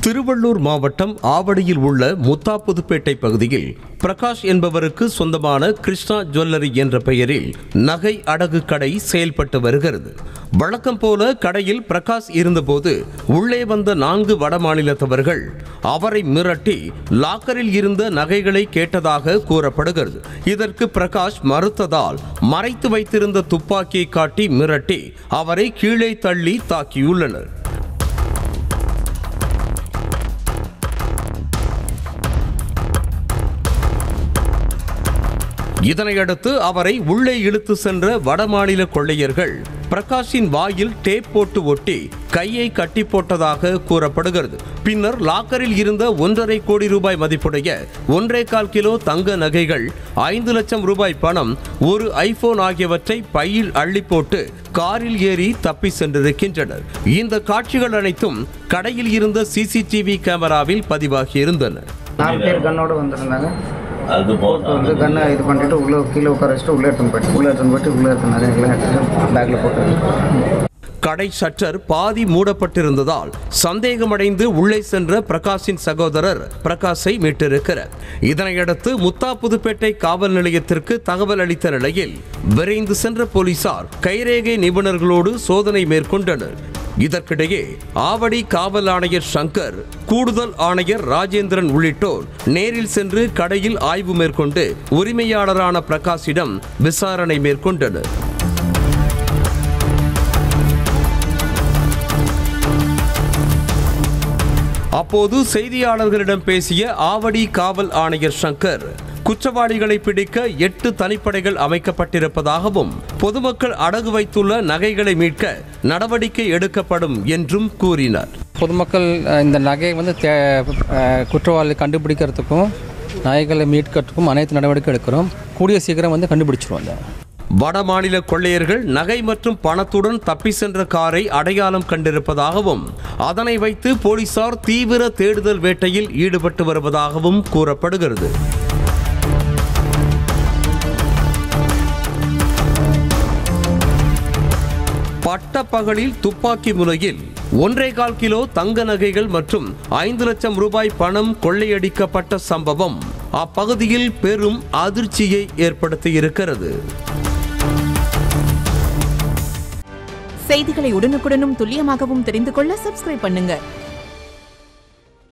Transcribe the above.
திருவள்ளூர் மாவட்டம் ஆவடியில் உள்ள முத்தாப்புதுப்பேட்டை பகுதியில் பிரகாஷ் என்பவருக்கு சொந்தமான கிருஷ்ணா ஜுவல்லரி என்ற பெயரில் நகை அடகு கடை செயல்பட்டு வருகிறது வழக்கம் போல கடையில் பிரகாஷ் இருந்தபோது உள்ளே வந்த நான்கு வடமாநிலத்தவர்கள் அவரை மிரட்டி லாக்கரில் இருந்த நகைகளை கேட்டதாக கூறப்படுகிறது இதற்கு பிரகாஷ் மறுத்ததால் மறைத்து வைத்திருந்த துப்பாக்கியை காட்டி மிரட்டி அவரை கீழே தள்ளி தாக்கியுள்ளனர் இதனையடுத்து அவரை உள்ளே இழுத்து சென்ற வடமாநில கொள்ளையர்கள் பிரகாஷின் வாயில் டேப் போட்டு ஒட்டி கையை கட்டி போட்டதாக கூறப்படுகிறது பின்னர் லாக்கரில் இருந்த ஒன்றரை கோடி ரூபாய் மதிப்புடைய ஒன்றே கால் கிலோ தங்க நகைகள் ஐந்து லட்சம் ரூபாய் பணம் ஒரு ஐபோன் ஆகியவற்றை பையில் அள்ளி போட்டு காரில் ஏறி தப்பி சென்றிருக்கின்றனர் இந்த காட்சிகள் அனைத்தும் கடையில் இருந்த சிசிடிவி கேமராவில் பதிவாகியிருந்தன நாலு பேர் கன்னோட வந்திருந்தாங்க அது போட்டு வந்து கன்னை இது பண்ணிட்டு உள்ளே கீழே உட்கார வச்சுட்டு உள்ளே எடுத்துன்னு போயிட்டு உள்ளே எடுத்துன்னு போயிட்டு உள்ளே இருக்க நகைகள்லாம் எடுத்துட்டு பேக்கில் போட்டு கடை ஷட்டர் பாதி மூடப்பட்டிருந்ததால் சந்தேகமடைந்து உள்ளே சென்ற பிரகாஷின் சகோதரர் பிரகாஷை மீட்டிருக்கிறார் இதனையடுத்து முத்தாப்புதுப்பேட்டை காவல் நிலையத்திற்கு தகவல் அளித்த நிலையில் விரைந்து சென்ற போலீசார் கைரேகை நிபுணர்களோடு சோதனை மேற்கொண்டனர் இதற்கிடையே ஆவடி காவல் ஆணையர் சங்கர் கூடுதல் ஆணையர் ராஜேந்திரன் உள்ளிட்டோர் நேரில் சென்று கடையில் ஆய்வு மேற்கொண்டு உரிமையாளரான பிரகாஷிடம் விசாரணை மேற்கொண்டனர் அப்போது செய்தியாளர்களிடம் பேசிய ஆவடி காவல் ஆணையர் சங்கர் குற்றவாளிகளை பிடிக்க எட்டு தனிப்படைகள் அமைக்கப்பட்டிருப்பதாகவும் பொதுமக்கள் அடகு வைத்துள்ள நகைகளை மீட்க நடவடிக்கை எடுக்கப்படும் என்றும் கூறினார் பொதுமக்கள் அஹ், இந்த நகையை வந்து தே அஹ், குற்றவாளி கண்டுபிடிக்கிறதுக்கும் நகைகளை மீட்கிறதுக்கும் அனைத்து நடவடிக்கை எடுக்கிறோம் கூடிய சீக்கிரம் வந்து கண்டுபிடிச்சிருவோம் அதை வடமாநில கொள்ளையர்கள் நகை மற்றும் பணத்துடன் தப்பி சென்ற காரை அடையாளம் கண்டிருப்பதாகவும் அதனை வைத்து போலீசார் தீவிர தேடுதல் வேட்டையில் ஈடுபட்டு வருவதாகவும் கூறப்படுகிறது பட்டப்பகலில் துப்பாக்கி முனையில் ஒன்றே கால் கிலோ தங்க நகைகள் மற்றும் ஐந்து லட்சம் ரூபாய் பணம் கொள்ளையடிக்கப்பட்ட சம்பவம் அப்பகுதியில் பெரும் அதிர்ச்சியை ஏற்படுத்தியிருக்கிறது செய்திகளை உடனுக்குடனும் துல்லியமாகவும் தெரிந்து கொள்ள சப்ஸ்கிரைப் பண்ணுங்க